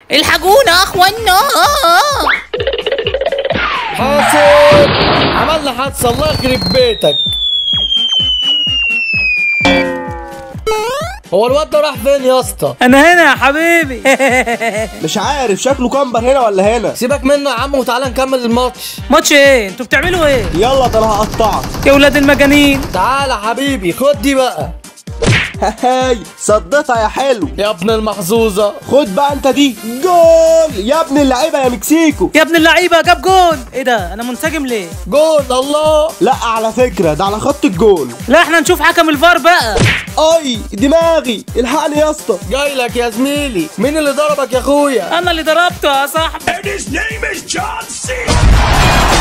الحقونا يا اخوانا حاسب عملنا حادثة الله يخرب بيتك هو الواد ده راح فين يا اسطى؟ انا هنا يا حبيبي مش عارف شكله كامبر هنا ولا هنا سيبك منه يا عم وتعالى نكمل الماتش ماتش ايه انتوا بتعملوا ايه يلا ده انا هقطعك يا ولاد المجانين تعالى حبيبي خد دي بقى هاي صدتها يا حلو يا ابن المحظوظة خد بقى انت دي جول يا ابن اللعيبه يا مكسيكو يا ابن اللعيبه جاب جون ايه ده انا منسجم ليه جول الله لا على فكره ده على خط الجول لا احنا نشوف حكم الفار بقى اي دماغي الحقني يا اسطى جاي لك يا زميلي مين اللي ضربك يا اخويا انا اللي ضربته يا صاحبي And his name is John C.